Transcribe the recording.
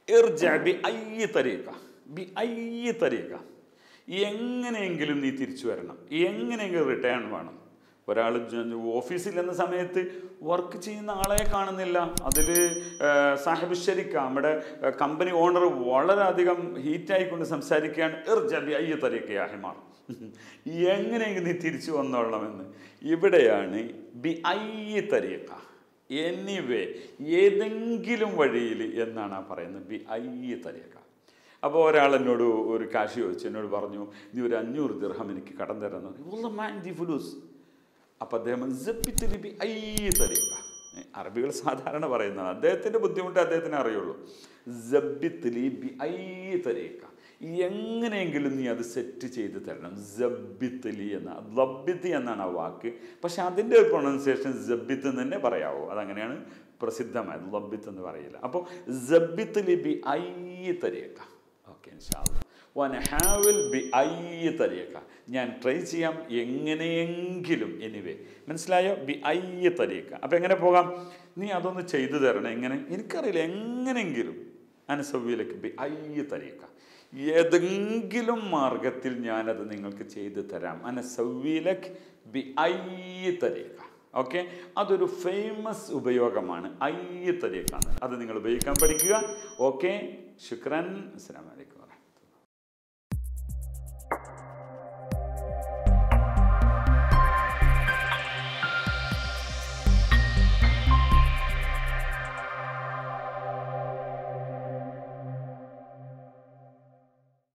ഇർജ ബി ഐ തരീക്ക ബി ഐ തരീക്ക എങ്ങനെയെങ്കിലും നീ തിരിച്ചു വരണം എങ്ങനെയെങ്കിലും റിട്ടേൺ വേണം ഒരാൾ ഓഫീസിൽ എന്ന സമയത്ത് വർക്ക് ചെയ്യുന്ന ആളെ കാണുന്നില്ല അതിൽ സാഹിബ് ഷെരിക്ക നമ്മുടെ കമ്പനി ഓണർ വളരെയധികം ഹീറ്റായിക്കൊണ്ട് സംസാരിക്കുകയാണ് ഇർജബി അയ്യ തരീക്കയാ ഹിമാർ എങ്ങനെയെങ്കിലും നീ തിരിച്ചു വന്നോളണമെന്ന് ഇവിടെയാണ് ബി അയ്യ തരീക്ക എനിവേ ഏതെങ്കിലും വഴിയിൽ എന്നാണ് ആ പറയുന്നത് ബി അയ്യ തരീക്ക അപ്പോൾ ഒരാൾ എന്നോട് ഒരു കാശ് ചോദിച്ചു എന്നോട് പറഞ്ഞു നീ ഒരു അഞ്ഞൂറ് ദിർഹം എനിക്ക് കടം തരാന്ന് പറഞ്ഞു മാൻ ദി ഫുലൂസ് അപ്പം അദ്ദേഹം "സബ്ബിത്ത് ബി അയ്യ തരീക്ക അറബികൾ സാധാരണ പറയുന്നതാണ് അദ്ദേഹത്തിൻ്റെ ബുദ്ധിമുട്ട് അദ്ദേഹത്തിന് അറിയുള്ളൂ ജബ്ബിത്ത് ലി ബി അയ്യ തരീക്ക എങ്ങനെയെങ്കിലും നീ അത് സെറ്റ് ചെയ്ത് തരണം ജബ്ബിത്ത് ലി എന്ന ലബ്ബിത്ത് എന്നാണ് ആ വാക്ക് പക്ഷെ അതിൻ്റെ ഒരു പ്രൊണൗൺസിയേഷൻ ജബ്ബിത്ത് എന്ന് തന്നെ പറയാവൂ അതങ്ങനെയാണ് പ്രസിദ്ധമായത് ലബ്ബിത്ത് എന്ന് പറയില്ല അപ്പോൾ ജബ്ബിത്ത് ലി ബി അയ്യ തരീക്ക ഓക്കെ ഇൻഷാല്ല വനഹാവിൽ ബി ഐ തരീക്ക ഞാൻ ട്രൈ ചെയ്യാം എങ്ങനെയെങ്കിലും എനിവേ മനസ്സിലായോ ബി ഐ തരീക്ക അപ്പം എങ്ങനെ പോകാം നീ അതൊന്ന് ചെയ്തു തരണം എങ്ങനെ എനിക്കറിയില്ല എങ്ങനെയെങ്കിലും അനസവ്യയിലേക്ക് ബി ഐ തരീക്ക ഏതെങ്കിലും മാർഗത്തിൽ ഞാനത് നിങ്ങൾക്ക് ചെയ്തു തരാം അനസവ്യയിലേക്ക് ബി ഐ തരീക്ക ഓക്കെ അതൊരു ഫേമസ് ഉപയോഗമാണ് ഐ തരീക്ക അത് നിങ്ങൾ ഉപയോഗിക്കാൻ പഠിക്കുക ഓക്കെ ശുക്രൻ അസ്സാം വലൈക്കും വാഹമത്തുള്ള